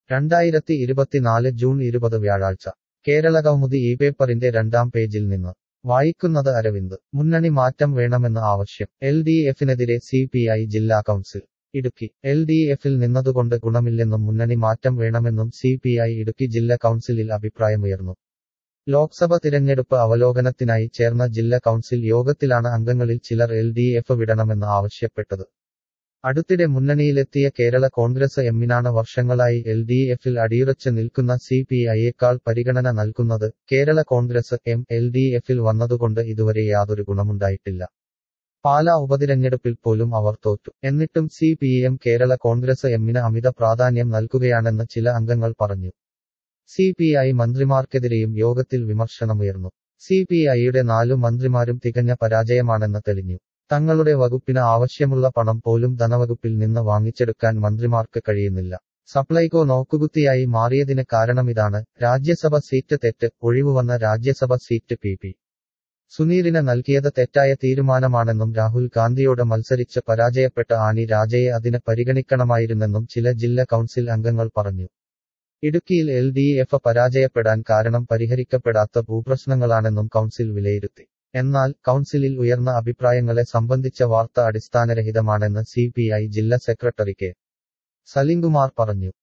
രണ്ടായിരത്തി ഇരുപത്തിനാല് ജൂൺ ഇരുപത് വ്യാഴാഴ്ച കേരള കൗമുദി ഈ പേപ്പറിന്റെ രണ്ടാം പേജിൽ നിന്ന് വായിക്കുന്നത് അരവിന്ദ് മുന്നണി മാറ്റം വേണമെന്ന് ആവശ്യം എൽ ഡി എഫിനെതിരെ സി പി ഐ ജില്ലാ കൗൺസിൽ ഇടുക്കി എൽ ഡി എഫിൽ നിന്നതുകൊണ്ട് ഗുണമില്ലെന്നും മുന്നണി മാറ്റം വേണമെന്നും സി പി ഐ ഇടുക്കി ജില്ലാ കൗൺസിലിൽ അഭിപ്രായമുയർന്നു ലോക്സഭ തിരഞ്ഞെടുപ്പ് അവലോകനത്തിനായി ചേർന്ന ജില്ലാ കൗൺസിൽ യോഗത്തിലാണ് അംഗങ്ങളിൽ ചിലർ എൽ ഡി എഫ് വിടണമെന്ന് ആവശ്യപ്പെട്ടത് അടുത്തിടെ മുന്നണിയിലെത്തിയ കേരള കോൺഗ്രസ് എമ്മിനാണ് വർഷങ്ങളായി എൽ ഡി എഫിൽ അടിയുറച്ച് നിൽക്കുന്ന സി പി ഐയേക്കാൾ പരിഗണന നൽകുന്നത് Kerala Congress M L D എഫിൽ വന്നതുകൊണ്ട് ഇതുവരെ യാതൊരു ഗുണമുണ്ടായിട്ടില്ല പാലാ ഉപതിരഞ്ഞെടുപ്പിൽ പോലും അവർ തോറ്റു എന്നിട്ടും C P M Kerala Congress എമ്മിന് അമിത പ്രാധാന്യം നൽകുകയാണെന്ന് ചില അംഗങ്ങൾ പറഞ്ഞു സി പി ഐ മന്ത്രിമാർക്കെതിരെയും യോഗത്തിൽ വിമർശനമുയർന്നു സി പി ഐയുടെ നാലു മന്ത്രിമാരും തികഞ്ഞ പരാജയമാണെന്ന് തെളിഞ്ഞു തങ്ങളുടെ വകുപ്പിന് ആവശ്യമുള്ള പണം പോലും ധനവകുപ്പിൽ നിന്ന് വാങ്ങിച്ചെടുക്കാൻ മന്ത്രിമാർക്ക് കഴിയുന്നില്ല സപ്ലൈകോ നോക്കുകുത്തിയായി മാറിയതിന് കാരണമിതാണ് രാജ്യസഭ സീറ്റ് തെറ്റ് ഒഴിവുവന്ന രാജ്യസഭ സീറ്റ് പി പി സുനീറിന് നൽകിയത് തെറ്റായ തീരുമാനമാണെന്നും രാഹുൽ ഗാന്ധിയോട് മത്സരിച്ച് പരാജയപ്പെട്ട ആനി രാജയെ അതിന് പരിഗണിക്കണമായിരുന്നെന്നും ചില ജില്ലാ കൗൺസിൽ അംഗങ്ങൾ പറഞ്ഞു ഇടുക്കിയിൽ എൽ ഡി എഫ് പരാജയപ്പെടാൻ കാരണം പരിഹരിക്കപ്പെടാത്ത ഭൂപ്രശ്നങ്ങളാണെന്നും കൗൺസിൽ വിലയിരുത്തി എന്നാൽ കൗൺസിലിൽ ഉയർന്ന അഭിപ്രായങ്ങളെ സംബന്ധിച്ച വാർത്ത അടിസ്ഥാനരഹിതമാണെന്ന് സി പി ഐ ജില്ലാ സെക്രട്ടറി കെ സലിംകുമാർ പറഞ്ഞു